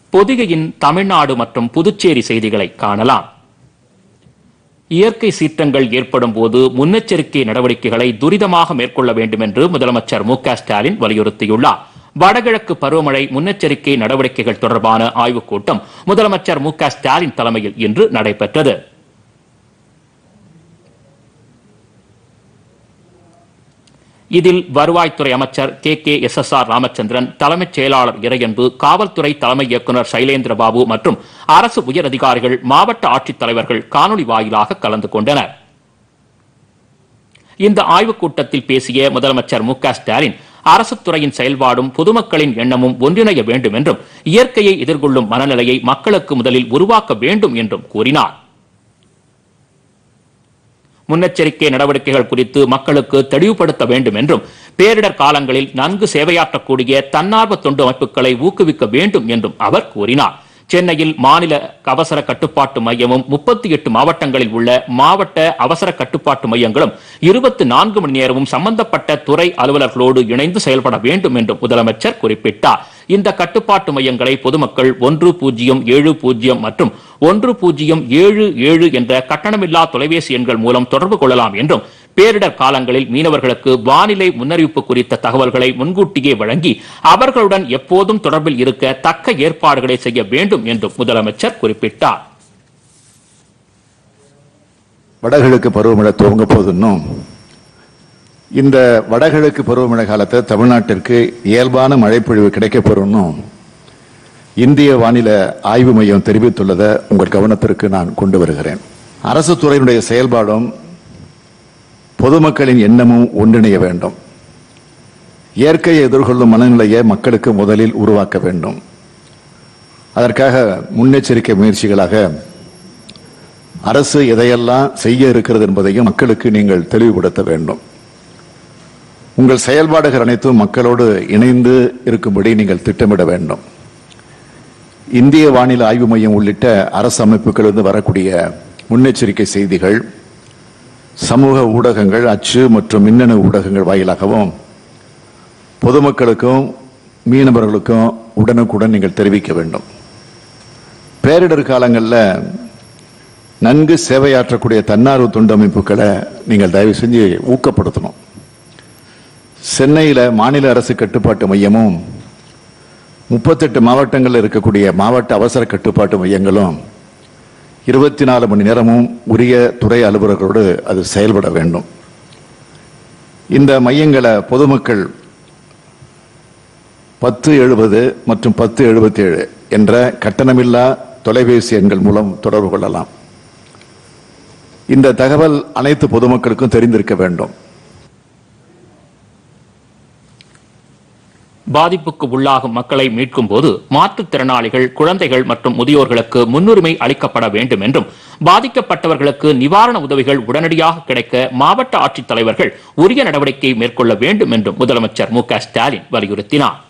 பொதிகையின் தமிழ்நாடு மற்றும் புதுச்சேரி செய்திகளை காணலாம் இயற்கை சீற்றங்கள் ஏற்படும் போது முன்னெச்சரிக்கை நடவடிக்கைகளை துரிதமாக மேற்கொள்ள வேண்டும் என்று முதலமைச்சர் மு க ஸ்டாலின் வலியுறுத்தியுள்ளார் வடகிழக்கு பருவமழை முன்னெச்சரிக்கை நடவடிக்கைகள் தொடர்பான ஆய்வுக் கூட்டம் முதலமைச்சர் மு க ஸ்டாலின் தலைமையில் இன்று நடைபெற்றது இதில் வருவாய்த்துறை அமைச்சர் K K S S R Ramachandran தலைமைச் செயலாளர் இறையன்பு காவல்துறை தலைமை இயக்குநர் சைலேந்திர பாபு மற்றும் அரசு உயர் அதிகாரிகள் மாவட்ட ஆட்சித் தலைவர்கள் காணொலி வாயிலாக கலந்து கொண்டனர் இந்த ஆய்வுக் கூட்டத்தில் பேசிய முதலமைச்சர் மு க ஸ்டாலின் அரசுத் துறையின் செயல்பாடும் பொதுமக்களின் எண்ணமும் ஒன்றிணைய வேண்டும் என்றும் இயற்கையை எதிர்கொள்ளும் மனநிலையை மக்களுக்கு முதலில் உருவாக்க வேண்டும் என்றும் கூறினார் முன்னெச்சரிக்கை நடவடிக்கைகள் குறித்து மக்களுக்கு தெளிவுபடுத்த வேண்டும் என்றும் பேரிடர் காலங்களில் நன்கு சேவையாற்றக்கூடிய தன்னார்வ தொண்டு அமைப்புகளை ஊக்குவிக்க வேண்டும் என்றும் அவர் கூறினார் சென்னையில் மாநில அவசர கட்டுப்பாட்டு மையமும் முப்பத்தி எட்டு மாவட்டங்களில் உள்ள மாவட்ட அவசர கட்டுப்பாட்டு மையங்களும் இருபத்தி நான்கு மணி நேரமும் சம்பந்தப்பட்ட துறை அலுவலர்களோடு இணைந்து செயல்பட வேண்டும் என்றும் முதலமைச்சர் குறிப்பிட்டார் இந்த கட்டுப்பாட்டு மையங்களை பொதுமக்கள் ஒன்று பூஜ்ஜியம் ஏழு பூஜ்ஜியம் மற்றும் ஒன்று பூஜ்ஜியம் ஏழு ஏழு என்ற கட்டணமில்லா தொலைபேசி எண்கள் மூலம் தொடர்பு கொள்ளலாம் என்றும் பேரிடர் காலங்களில் மீனவர்களுக்கு வானிலை முன்னறிவிப்பு குறித்த தகவல்களை முன்கூட்டியே வழங்கி அவர்களுடன் எப்போதும் தொடர்பில் இருக்க தக்க ஏற்பாடுகளை செய்ய வேண்டும் என்றும் முதலமைச்சர் குறிப்பிட்டார் வடகிழக்கு பருவமழை துவங்க போதுன்னும் இந்த வடகிழக்கு பருவமழை காலத்தை தமிழ்நாட்டிற்கு இயல்பான மழைப்பொழிவு கிடைக்க போறோம்னும் இந்திய வானிலை ஆய்வு மையம் தெரிவித்துள்ளதை உங்கள் கவனத்திற்கு நான் கொண்டு வருகிறேன் அரசு துறையினுடைய செயல்பாடும் பொதுமக்களின் எண்ணமும் ஒன்றிணைய வேண்டும் இயற்கையை எதிர்கொள்ளும் மனநிலையை மக்களுக்கு முதலில் உருவாக்க வேண்டும் அதற்காக முன்னெச்சரிக்கை முயற்சிகளாக அரசு எதையெல்லாம் செய்ய இருக்கிறது என்பதையும் மக்களுக்கு நீங்கள் தெளிவுபடுத்த வேண்டும் உங்கள் செயல்பாடுகள் அனைத்தும் மக்களோடு இணைந்து இருக்கும்படி நீங்கள் திட்டமிட வேண்டும் இந்திய வானிலை ஆய்வு மையம் உள்ளிட்ட அரசு அமைப்புகளிலிருந்து வரக்கூடிய முன்னெச்சரிக்கை செய்திகள் சமூக ஊடகங்கள் அச்சு மற்றும் மின்னணு ஊடகங்கள் வாயிலாகவும் பொதுமக்களுக்கும் மீனவர்களுக்கும் உடனுக்குடன் நீங்கள் தெரிவிக்க வேண்டும் பேரிடர் காலங்களில் நன்கு சேவையாற்றக்கூடிய தன்னார்வ தொண்டு அமைப்புகளை நீங்கள் தயவு செஞ்சு ஊக்கப்படுத்தணும் சென்னையில் மாநில அரசு கட்டுப்பாட்டு மையமும் முப்பத்தெட்டு மாவட்டங்களில் இருக்கக்கூடிய மாவட்ட அவசர கட்டுப்பாட்டு மையங்களும் இருபத்தி நாலு மணி நேரமும் உரிய துறை அலுவலர்களோடு அது செயல்பட வேண்டும் இந்த மையங்களை பொதுமக்கள் பத்து எழுபது மற்றும் பத்து எழுபத்தி ஏழு என்ற கட்டணமில்லா தொலைபேசி எண்கள் மூலம் தொடர்பு கொள்ளலாம் இந்த தகவல் அனைத்து பொதுமக்களுக்கும் தெரிந்திருக்க வேண்டும் பாதிப்புக்கு உள்ளாகும் மக்களை மீட்கும் போது மாற்றுத்திறனாளிகள் குழந்தைகள் மற்றும் முதியோர்களுக்கு முன்னுரிமை அளிக்கப்பட வேண்டும் என்றும் பாதிக்கப்பட்டவர்களுக்கு நிவாரண உதவிகள் உடனடியாக கிடைக்க மாவட்ட ஆட்சித் தலைவர்கள் உரிய நடவடிக்கை மேற்கொள்ள வேண்டும் என்றும் முதலமைச்சர் மு க ஸ்டாலின் வலியுறுத்தினார்